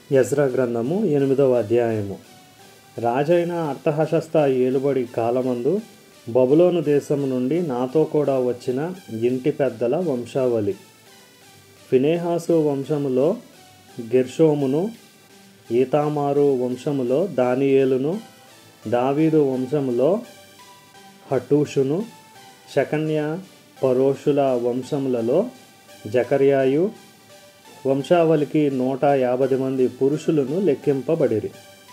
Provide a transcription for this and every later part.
యజ్రా గ్రంథము ఎనిమిదవ అధ్యాయము రాజైన అర్థహశస్త ఏలుబడి కాలమందు బబులోను దేశం నుండి నాతో కూడా వచ్చిన ఇంటి పెద్దల వంశావళి ఫినేహాసు వంశములో గెర్షోమును ఈతామారు వంశములో దానియేలును దావీదు వంశములో హటూషును శకన్య పరోషుల వంశములలో జకర్యాయు వంశావళికి నూట యాభై మంది పురుషులను లెక్కింపబడిరి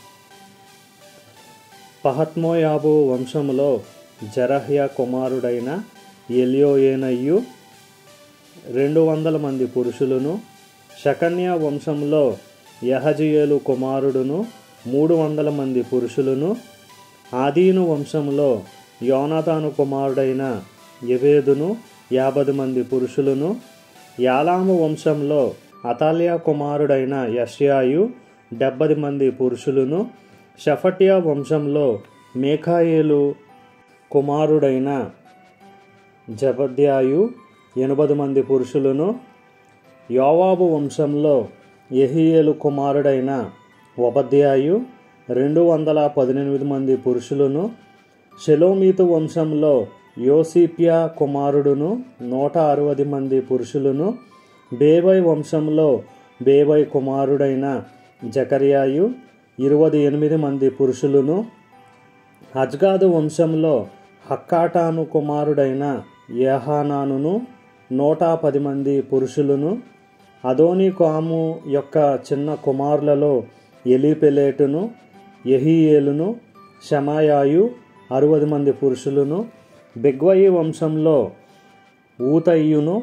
పహత్మోయాబు వంశములో జరహ్య కుమారుడైన ఎలియోయేనయ్యు రెండు వందల మంది పురుషులను శకన్య వంశంలో యహజియేలు కుమారుడును మూడు వందల మంది పురుషులను ఆదీను వంశంలో యోనాతాను కుమారుడైన యవేదును యాభై మంది పురుషులను యాలాము వంశంలో అతాలియా కుమారుడైన యష్యాయు డెబ్బై మంది పురుషులను షఫట్యా వంశంలో మేకాయేలు కుమారుడైన జబద్యాయు ఎనభై మంది పురుషులను యోవాబు వంశంలో యహియేలు కుమారుడైన ఒబద్యాయు రెండు వందల పద్దెనిమిది మంది పురుషులను షెలోమీతు వంశంలో యోసిప్యా కుమారుడును నూట అరవది మంది పురుషులను బేబై వంశంలో బేబై కుమారుడైన జకర్యాయు ఇరవై ఎనిమిది మంది పురుషులను అజ్గాదు వంశంలో హక్కాటాను కుమారుడైన యహానానును నూట పది మంది పురుషులను అదోని కాము యొక్క చిన్న కుమారులలో ఎలీపెలేటును యహియేలును షమాయాయు అరవై మంది పురుషులను బెగ్వయి వంశంలో ఊతయ్యును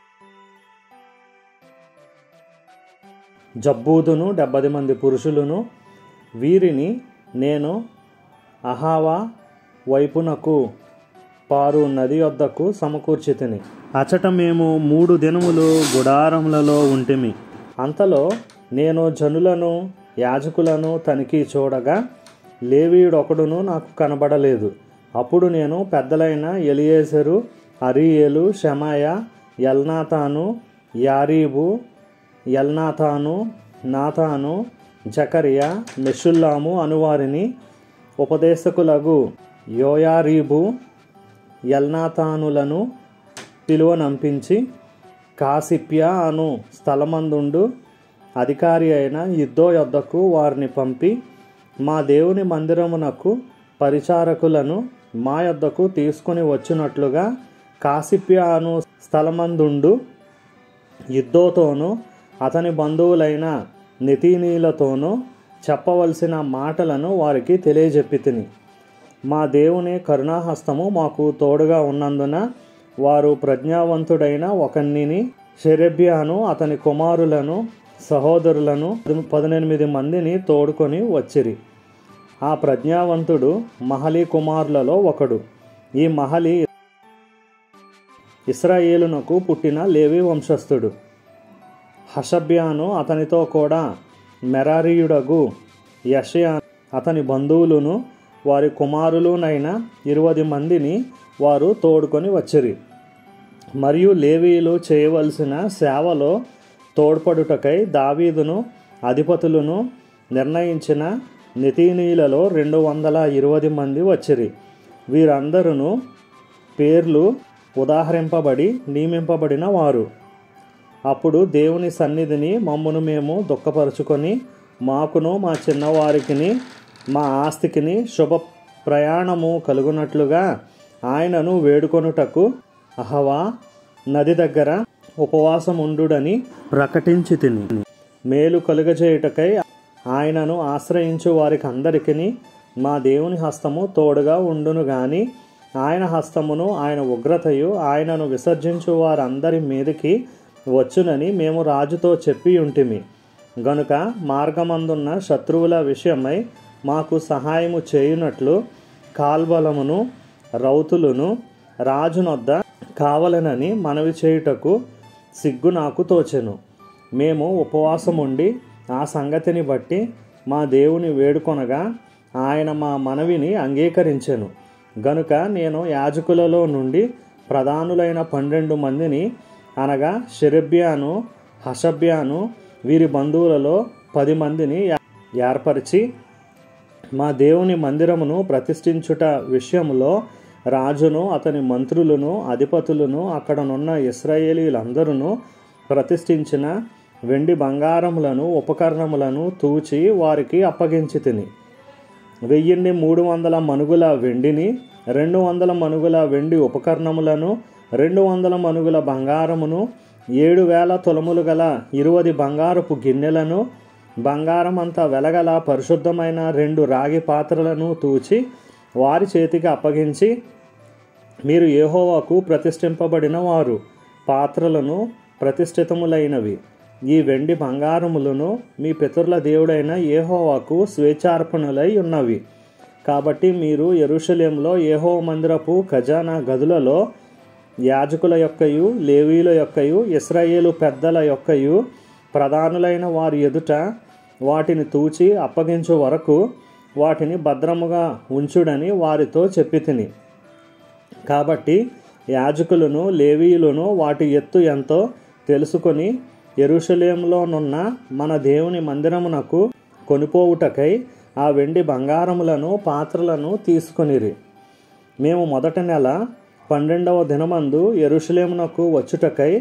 జబ్బూదును డెబ్బది మంది పురుషులను వీరిని నేను అహావా వైపునకు పారు నది వద్దకు సమకూర్చి తిని అచట మేము మూడు దినములు గుడారములలో ఉంటిమి అంతలో నేను జనులను యాజకులను తనిఖీ చూడగా లేవీయుడొకడును నాకు కనబడలేదు అప్పుడు నేను పెద్దలైన ఎలియేసరు అరియేలు షమాయ ఎల్నాతాను యారీబు ఎల్నాథాను నాథాను జకరియా మెషుల్లాము అనువారిని ఉపదేశకులగు యోయారీబు ఎల్నాథానులను పిలువనంపించి కాసిప్యా అను స్థలమందుండు అధికారి అయిన యుద్ధో యొద్దకు వారిని పంపి మా దేవుని మందిరమునకు పరిచారకులను మా యొద్దకు తీసుకుని వచ్చినట్లుగా కాసిప్యా అను స్థలమందుండు యుద్ధోతోనూ అతని బంధువులైన నితీనీలతోనూ చెప్పవలసిన మాటలను వారికి తెలియజెప్పి తిని మా దేవుని కరుణాహస్తము మాకు తోడుగా ఉన్నందున వారు ప్రజ్ఞావంతుడైన ఒకనిని షెరెబ్యాను అతని కుమారులను సహోదరులను పద్దెనిమిది మందిని తోడుకొని వచ్చిరి ఆ ప్రజ్ఞావంతుడు మహలి కుమారులలో ఒకడు ఈ మహలి ఇస్రాయేలునకు పుట్టిన లేవి వంశస్థుడు హషబ్యాను అతనితో కూడా మెరారీయుడగు యషయా అతని బంధువులను వారి కుమారులునైన ఇరవై మందిని వారు తోడుకొని వచ్చిరి మరియు లేవీలు చేయవలసిన సేవలో తోడ్పడుటకై దావీదును అధిపతులను నిర్ణయించిన నితీనీలలో రెండు వందల ఇరవై మంది వచ్చిరి వీరందరూ పేర్లు ఉదాహరింపబడి నియమింపబడిన వారు అప్పుడు దేవుని సన్నిధిని మమ్మను మేము దుఃఖపరుచుకొని మాకును మా చిన్నవారికిని మా ఆస్తికిని శుభ ప్రయాణము కలుగునట్లుగా ఆయనను వేడుకొనుటకు అహవా నది దగ్గర ఉపవాసముండుడని ప్రకటించి తిని మేలు కలుగజేయుటకై ఆయనను ఆశ్రయించు వారికి అందరికీ మా దేవుని హస్తము తోడుగా ఉండును గాని ఆయన హస్తమును ఆయన ఉగ్రతయు ఆయనను విసర్జించు వారందరి మీదకి వచ్చునని మేము రాజుతో చెప్పి ఉంటిమి గనుక మార్గమందున్న శత్రువుల విషయమై మాకు సహాయము చేయునట్లు కాల్బలమును రౌతులను రాజునొద్ద కావలనని మనవి చేయుటకు సిగ్గు నాకు తోచెను మేము ఉపవాసముండి ఆ సంగతిని బట్టి మా దేవుని వేడుకొనగా ఆయన మా మనవిని అంగీకరించెను గనుక నేను యాజకులలో నుండి ప్రధానులైన పన్నెండు మందిని అనగా షెరెబ్యాను హషబ్యాను వీరి బంధువులలో పది మందిని ఏర్పరిచి మా దేవుని మందిరమును ప్రతిష్ఠించుట విషయంలో రాజును అతని మంత్రులను అధిపతులను అక్కడనున్న ఇస్రాయేలీలందరూ ప్రతిష్ఠించిన వెండి బంగారములను ఉపకరణములను తూచి వారికి అప్పగించి తిని వెయ్యిన్ని మూడు వందల మనుగుల వెండిని రెండు వందల మనుగుల వెండి ఉపకరణములను రెండు వందల మనుగుల బంగారమును ఏడు వేల తొలములు గల ఇరువది బంగారపు గిన్నెలను బంగారం అంతా వెలగల పరిశుద్ధమైన రెండు రాగి పాత్రలను తూచి వారి చేతికి అప్పగించి మీరు ఏహోవాకు ప్రతిష్ఠింపబడిన వారు పాత్రలను ప్రతిష్ఠితములైనవి ఈ వెండి బంగారములను మీ పితరుల దేవుడైన ఏహోవాకు స్వేచ్ఛార్పణలై ఉన్నవి కాబట్టి మీరు ఎరుషలేంలో ఏహో మందిరపు ఖజానా గదులలో యాజకుల యొక్కయు లేవీల యొక్కయు ఇస్రాయేలు పెద్దల యొక్కయు ప్రధానులైన వారి ఎదుట వాటిని తూచి అప్పగించు వరకు వాటిని భద్రముగా ఉంచుడని వారితో చెప్పి తిని కాబట్టి యాజకులను లేవీయులను వాటి ఎత్తు ఎంతో తెలుసుకొని ఎరుషలేంలోనున్న మన దేవుని మందిరమునకు కొనిపోవుటకై ఆ వెండి బంగారములను పాత్రలను తీసుకొనిరి మేము మొదట నెల పన్నెండవ దినమందు ఎరుషలేమునకు వచ్చుటకై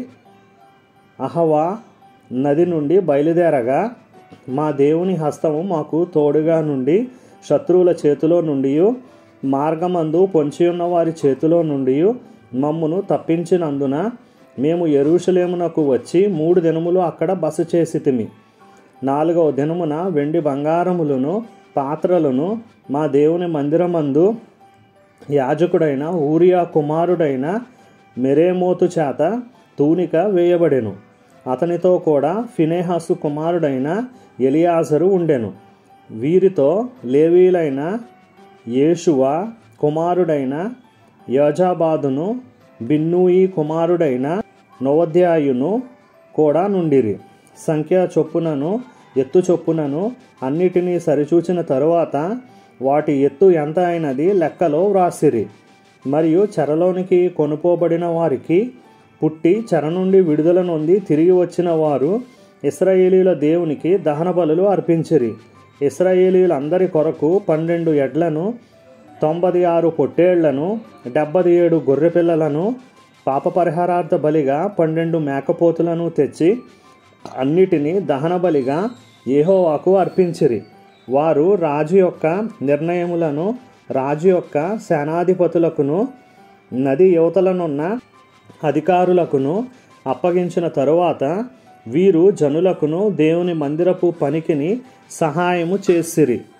అహవా నది నుండి బయలుదేరగా మా దేవుని హస్తము మాకు తోడుగా నుండి శత్రువుల చేతిలో నుండి మార్గమందు పొంచి ఉన్న వారి చేతిలో నుండి మమ్మును తప్పించినందున మేము ఎరుషలేమునకు వచ్చి మూడు దినములు అక్కడ బస చేసితిమి నాలుగవ దినమున వెండి బంగారములను పాత్రలను మా దేవుని మందిరమందు యాజకుడైన ఊరియా కుమారుడైన మెరేమోతు చేత తూనిక వేయబడెను అతనితో కూడా ఫినేహాసు కుమారుడైన ఎలియాజరు ఉండెను వీరితో లేవీలైన యేషువ కుమారుడైన యోజాబాదును బిన్నూయి కుమారుడైన నవోధ్యాయును కూడా నుండిరి సంఖ్య చొప్పునను ఎత్తు చొప్పునను అన్నిటినీ సరిచూచిన తరువాత వాటి ఎత్తు ఎంత అయినది లెక్కలో వ్రాసిరి మరియు చెరలోనికి కొనుపోబడిన వారికి పుట్టి చెర నుండి విడుదల నొంది తిరిగి వచ్చిన వారు ఇస్రాయేలీల దేవునికి దహన బలులు అర్పించిరి ఇస్రాయేలీలందరి కొరకు పన్నెండు ఎడ్లను తొంభై ఆరు పొట్టేళ్లను డెబ్బై ఏడు గొర్రెపిల్లలను పాప పరిహారార్థ బలిగా పన్నెండు మేకపోతులను తెచ్చి అన్నిటినీ దహన బలిగా ఏహోవాకు అర్పించిరి వారు రాజు యొక్క నిర్ణయములను రాజు యొక్క సేనాధిపతులకును నది యువతలనున్న అధికారులకును అప్పగించిన తరువాత వీరు జనులకును దేవుని మందిరపు పనికిని సహాయము చేసిరి